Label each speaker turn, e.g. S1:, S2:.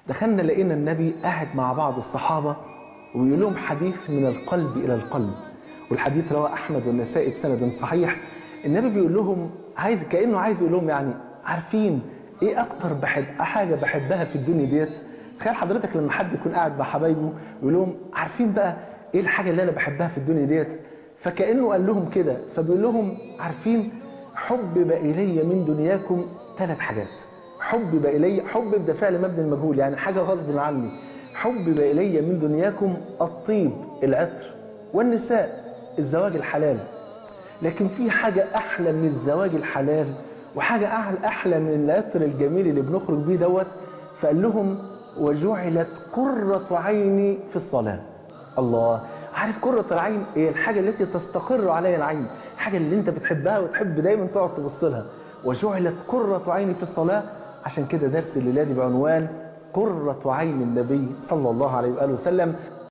S1: دخلنا لقينا النبي قاعد مع بعض الصحابة ويقول لهم حديث من القلب إلى القلب والحديث رواه أحمد والنسائي بسند صحيح النبي بيقول لهم عايز كأنه عايز يقول لهم يعني عارفين ايه اكتر بحب حاجة بحبها في الدنيا ديت تخيل حضرتك لما حد يكون قاعد مع حبايبه ويقول لهم عارفين بقى ايه الحاجة اللي انا بحبها في الدنيا ديت فكأنه قال لهم كده فبيقول لهم عارفين حبب إلي من دنياكم ثلاث حاجات حبب إلي حبب ده فعل مبني المجهول يعني حاجة غصب عني حبب إلي من دنياكم الطيب العطر والنساء الزواج الحلال لكن في حاجة أحلى من الزواج الحلال وحاجة أعلى أحلى من العطر الجميل اللي بنخرج بيه دوت فقال لهم وجعلت قرة عيني في الصلاة الله عارف قرة العين هي الحاجة التي تستقر عليها العين الحاجة اللي انت بتحبها وتحب دايما تقعد تبص لها وجعلت قرة عيني في الصلاة عشان كده درس الليلة دي بعنوان قرة عين النبي صلى الله عليه وآله وسلم